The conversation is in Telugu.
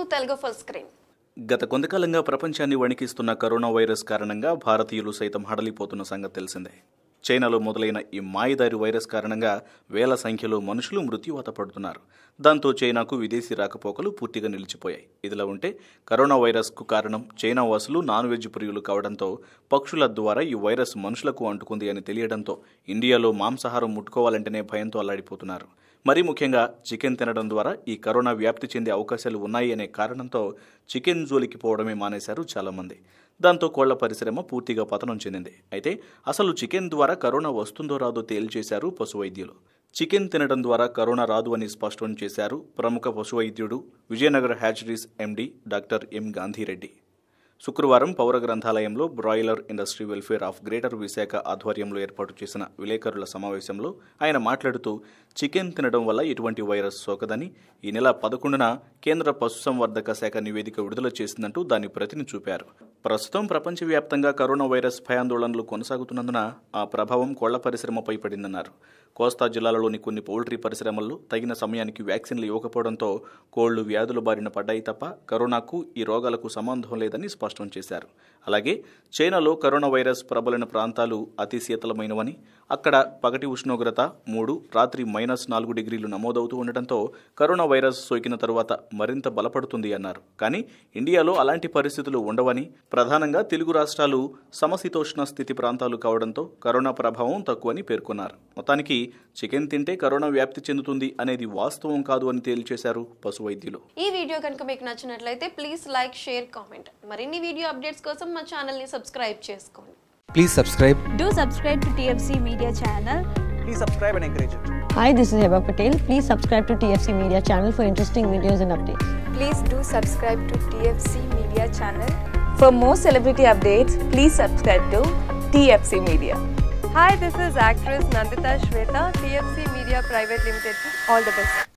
తెలుగు ఫుల్ స్క్రీన్ గత కొంతకాలంగా ప్రపంచాన్ని వణికిస్తున్న కరోనా వైరస్ కారణంగా భారతీయులు సైతం హడలిపోతున్న సంగతి తెలిసిందే చైనాలో మొదలైన ఈ మాయదారి వైరస్ కారణంగా వేల సంఖ్యలో మనుషులు మృత్యువాత పడుతున్నారు దాంతో చైనాకు విదేశీ రాకపోకలు పూర్తిగా నిలిచిపోయాయి ఇదిలా ఉంటే కరోనా వైరస్కు కారణం చైనా వాసులు నాన్ వెజ్ ప్రియులు కావడంతో పక్షుల ద్వారా ఈ వైరస్ మనుషులకు అంటుకుంది అని తెలియడంతో ఇండియాలో మాంసాహారం ముట్టుకోవాలంటేనే భయంతో అల్లాడిపోతున్నారు మరీ ముఖ్యంగా చికెన్ తినడం ద్వారా ఈ కరోనా వ్యాప్తి చెందే అవకాశాలు ఉన్నాయి అనే కారణంతో చికెన్ జోలికి పోవడమే మానేశారు చాలామంది దాంతో కోళ్ల పరిశ్రమ పూర్తిగా పతనం చెందింది అయితే అసలు చికెన్ ద్వారా కరోనా వస్తుందో రాదో తేల్చేశారు పశు వైద్యులు చికెన్ తినడం ద్వారా కరోనా రాదు అని స్పష్టం చేశారు ప్రముఖ పశు వైద్యుడు Vijayanagara hatcheries MD doctor M Gandhireddy శుక్రవారం పౌర గ్రంథాలయంలో broiler industry welfare of greater Visakha ఆధ్వర్యంలో ఏర్పాటు చేసిన విలేకరుల సమావేశంలో ఆయన మాట్లాడుతూ చికెన్ తినడం వల్ల ఎటువంటి వైరస్ సోకదని ఈ నెల పదకొండున కేంద్ర పశుసంవర్ధక శాఖ నివేదిక విడుదల చేసిందంటూ దాని ప్రతిని చూపారు ప్రస్తుతం ప్రపంచవ్యాప్తంగా కరోనా వైరస్ భయాందోళనలు కొనసాగుతున్నందున ఆ ప్రభావం కోళ్ల పరిశ్రమపై పడిందన్నారు కోస్తా జిల్లాలలోని కొన్ని పౌల్ట్రీ పరిశ్రమల్లో తగిన సమయానికి వ్యాక్సిన్లు ఇవ్వకపోవడంతో కోళ్లు వ్యాధుల బారిన పడ్డాయి తప్ప కరోనాకు ఈ రోగాలకు సంబంధం లేదని స్పష్టం చేశారు అలాగే చైనాలో కరోనా వైరస్ ప్రబలిన ప్రాంతాలు అతి శీతలమైనవని అక్కడ పగటి ఉష్ణోగ్రత మూడు రాత్రి మైనస్ నాలుగు డిగ్రీలు నమోదవుతూ ఉండటంతో కరోనా వైరస్ సోకిన తరువాత మరింత బలపడుతుంది అన్నారు కానీ ఇండియాలో అలాంటి పరిస్థితులు ఉండవని ప్రధానంగా తెలుగు రాష్ట్రాలు సమశీతోష్ణ స్థితి ప్రాంతాలు కావడంతో కరోనా ప్రభావం తక్కువని పేర్కొన్నారు మొత్తానికి చికెన్ తింటే కరోనా వ్యాప్తి చెందుతుంది అనేది వాస్తవం కాదు అని తేల్చేశారు పశు వైద్యులు ఈ వీడియో కనుక మీకు నచ్చినట్లయితే ప్లీజ్ లైక్ షేర్ కామెంట్ మరిన్ని వీడియో అప్డేట్స్ కోసం మా ఛానల్ని సబ్స్క్రైబ్ చేసుకోండి Please subscribe. Do subscribe to TFC Media channel. please subscribe and encourage it. Hi, this is Heba Patel. Please subscribe to TFC Media channel for interesting videos and updates. Please do subscribe to TFC Media channel. For more celebrity updates, please subscribe to TFC Media. Hi, this is actress Nandita Shweta, TFC Media Private Limited. All the best.